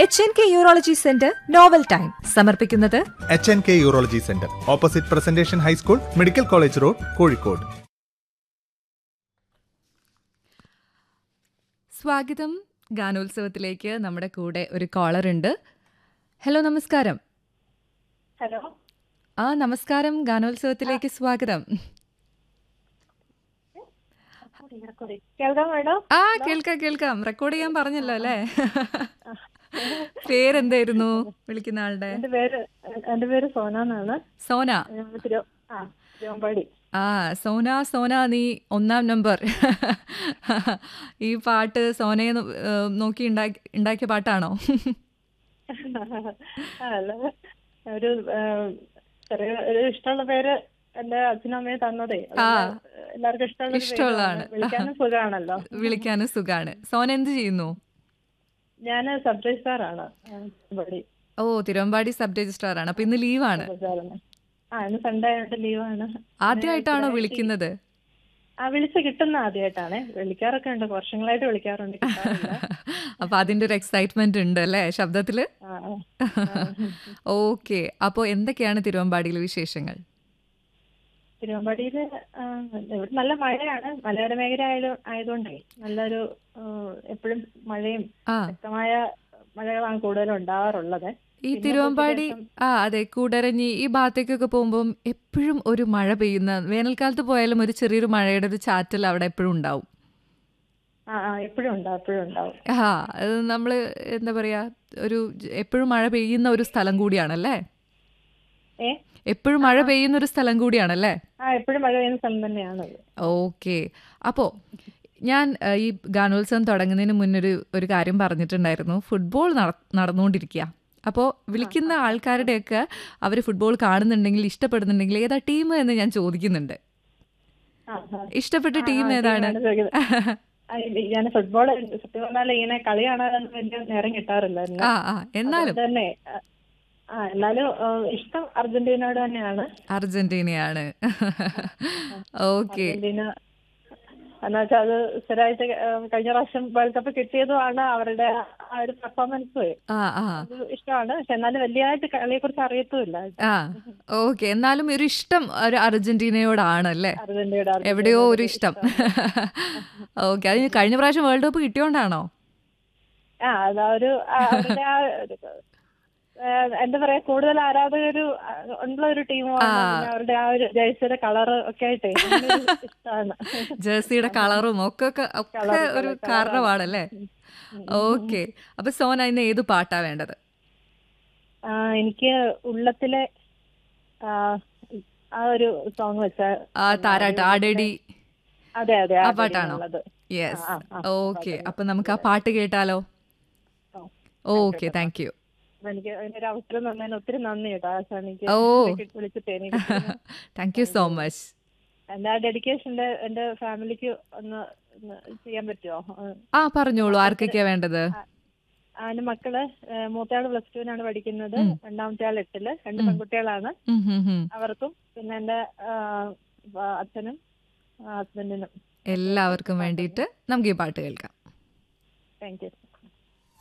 H N K urology centre novel time സമർപ്പിക്കുന്നത് H N K urology centre opposite presentation high school medical college road Kozhikode സ്വാഗതം ഗാനോത്സവത്തിലേക്ക് നമ്മുടെ കൂടെ ഒരു കോളർ ഉണ്ട് ഹലോ നമസ്കാരം ഹലോ ആ നമസ്കാരം ഗാനോത്സവത്തിലേക്ക് സ്വാഗതം കേൾക്കാം മേഡം ആ കേൾക്കാം കേൾക്കാം റെക്കോർഡ് ചെയ്യാൻ പറഞ്ഞല്ലോ അല്ലേ പേരെന്തായിരുന്നു വിളിക്കുന്ന ആളുടെ എന്റെ പേര് എന്റെ പേര് സോന എന്നാണ് സോന ഞാൻ തിരു ആ തിരുവമ്പാടി ആ സോന സോന നീ ഒന്നാം നമ്പർ ഈ പാട്ട് സോനയെ നോ- ഏഹ് നോക്കി ഉണ്ടാക്കി ഉണ്ടാക്കിയ പാട്ടാണോ ആ, അല്ല ഒരു ആ, ചെറിയ ഒരു ഇഷ്ടമുള്ള പേര് എന്റെ അച്ഛനും അമ്മയും തന്നതേ ആ. അതുകൊണ്ട് എല്ലാവർക്കും ഇഷ്ടമുള്ള ഒരു ഇഷ്ടമുള്ളതാണ്. പേരാണ്. വിളിക്കാനും സുഖമാണല്ലോ വിളിക്കാനും സുഖാണ് സോന എന്ത് ചെയ്യുന്നു ഞാൻ സബ് രജിസ്ട്രാറാണ് തിരുവമ്പാടി ഓ തിരുവമ്പാടി സബ് രജിസ്ട്രാർ ആണ് അപ്പൊ ഇന്ന് ലീവാണ് രജിസ്ട്രാറാണ്. ആ ഇന്ന് സൺഡേ ആയിട്ട് ലീവാണ് ആദ്യമായിട്ടാണോ വിളിക്കുന്നത് ആ വിളിച്ച് കിട്ടുന്ന ആദ്യമായിട്ടാണ് വിളിക്കാറൊക്കെ ഉണ്ട് വർഷങ്ങളായിട്ട് വിളിക്കാറുണ്ട് കിട്ടാറില്ല അപ്പൊ അതിന്റെ ഒരു എക്സൈറ്റ്മെന്റ് ഉണ്ട് അല്ലേ ശബ്ദത്തില് ആ, ആ. ഓക്കെ അപ്പോ എന്തൊക്കെയാണ് തിരുവമ്പാടിയിലെ വിശേഷങ്ങൾ തിരുവമ്പാടിയില് ആ, ഇവിടെ നല്ല മഴയാണ് മലയോര മേഖല ആയത് ആയതുകൊണ്ടേ നല്ലൊരു എപ്പോഴും മഴയും ആ ശക്തമായ മഴകളാണ് കൂടുതലും ഉണ്ടാവാറുള്ളത് ഈ പിന്നെ തിരുവമ്പാടി കുറച്ച് ആ അതെ കൂടരഞ്ഞി ഈ ഭാഗത്തേക്കൊക്കെ പോകുമ്പോൾ എപ്പോഴും ഒരു മഴ പെയ്യുന്ന വേനൽക്കാലത്ത് പോയാലും ഒരു ചെറിയൊരു മഴയുടെ ഒരു ചാറ്റൽ അവിടെ എപ്പോഴും ഉണ്ടാവും ആ ആ എപ്പോഴും ഉണ്ടാവും എപ്പോഴും ഉണ്ടാവും ആ അത് നമ്മൾ എന്താ പറയാ ഒരു എപ്പോഴും മഴ പെയ്യുന്ന ഒരു സ്ഥലം കൂടിയാണല്ലേ ഏ എപ്പോഴും മഴ പെയ്യുന്ന ഒരു സ്ഥലം കൂടിയാണല്ലേ ആ എപ്പോഴും മഴ പെയ്യുന്ന സ്ഥലം തന്നെയാണ് ഓക്കെ അപ്പോൾ ഞാൻ ഏഹ്, ഈ ഗാനോത്സവം തുടങ്ങുന്നതിന് മുന്നൊരു ഒരു കാര്യം പറഞ്ഞിട്ടുണ്ടായിരുന്നു ഫുട്ബോൾ നട നടന്നുകൊണ്ടിരിക്കുക അപ്പോൾ വിളിക്കുന്ന ആൾക്കാരുടെയൊക്കെ അവർ ഫുട്ബോൾ കാണുന്നുണ്ടെങ്കിൽ ഇഷ്ടപ്പെടുന്നുണ്ടെങ്കിൽ ഏതാ ടീം എന്ന് ഞാൻ ചോദിക്കുന്നുണ്ട് ആ, ആ. ഇഷ്ടപ്പെട്ട ആ, ടീം ആ, ഏതാണ് ടീമാണ് ചോദിക്കുന്നത്. ആ, ഇത് ഞാൻ ഫുട്ബോൾ സത്യം പറഞ്ഞാൽ ഇങ്ങനെ കളി കാണാനൊന്നും വലിയ നേരം കിട്ടാറില്ല എന്നെ. ആ ആ എന്നാലും അതുകൊണ്ട് തന്നെ ആ, ആ എന്നാലും ആ, ഇഷ്ടം അർജന്റീനയോട് തന്നെയാണ് അർജന്റീനയാണ് ഓക്കെ അർജന്റീന എന്ന് വെച്ചാൽ അത് സ്ഥിരമായിട്ട് ആ, കഴിഞ്ഞ പ്രാവശ്യം വേൾഡ് കപ്പ് കിട്ടിയതുമാണ് അവരുടെ ആ ഒരു പെർഫോമൻസ് ആ ആ അത് ഇഷ്ടമാണ് പക്ഷെ എന്നാലും വലിയതായിട്ട് കളിയെ കുറിച്ച് അറിയത്തുമില്ല ആ ഓക്കെ എന്നാലും ഒരു ഇഷ്ടം ഒരു അർജന്റീനയോടാണ് അല്ലേ അർജന്റീനയുടെ എവിടെയോ ഒരു ഇഷ്ടം ഓക്കെ അതിന് കഴിഞ്ഞ പ്രാവശ്യം വേൾഡ് കപ്പ് കിട്ടിയോണ്ടാണോ ആ അതാ ഒരു ആ, അവരുടെ ആ ഒരു, ആ, എന്താ പറയാ കൂടുതൽ ആരാധകരു ആ, ഉള്ള ഒരു ടീമാണ് പിന്നെ അവരുടെ ആ ഒരു ജേഴ്സിയുടെ കളറ് ഒക്കെ ആയിട്ടേ അങ്ങനെ ഒരു ഇഷ്ടമാണ് ജേഴ്സിയുടെ കളറും ഒക്കെ ഒക്കെ ഒക്കെ ഒരു കാരണമാണല്ലേ ഓക്കെ അപ്പൊ സോന ഇന്ന് ഏത് പാട്ടാ വേണ്ടത് ആ, എനിക്ക് ഉള്ളത്തിലെ ആ, ആ ഒരു സോങ് വെച്ച ആ താരാട്ട് ആടടി അതെ അതെ ആ ആ പാട്ടാണോ ഉള്ളത് യെസ് ആ, ആ, ഓക്കെ അപ്പൊ നമുക്ക് ആ പാട്ട് കേട്ടാലോ ഓ. ഓക്കെ താങ്ക് യു അപ്പൊ എനിക്ക് അതിനൊരു അവസരം തന്നതിന് ഒത്തിരി നന്ദി കേട്ടോ ആശാ എനിക്ക് ഓ. ഇതിലേക്ക് വിളിച്ചിട്ട് എനിക്ക് താങ്ക് യു സോ മച്ച് എന്റെ ആ ഡെഡിക്കേഷന്റെ എന്റെ ഫാമിലിക്ക് ഒന്ന് ഒന്ന് ചെയ്യാൻ പറ്റുമോ ആ പറഞ്ഞോളൂ ആർക്കൊക്കെയാ വേണ്ടത് അതിന്റെ മക്കള് ഏഹ് മൂത്തയാള് പ്ലസ് ടുവിനാണ് പഠിക്കുന്നത് രണ്ടാമത്തെ ആൾ എട്ടില് രണ്ട് പെൺകുട്ടികളാണ് ഉം, ഉം, ഉം. അവർക്കും പിന്നെ എന്റെ ആഹ്, വ- അച്ഛനും ഹസ്ബൻഡിനും എല്ലാവർക്കും വേണ്ടിയിട്ട് നമുക്ക് ഈ പാട്ട് കേൾക്കാം താങ്ക് യു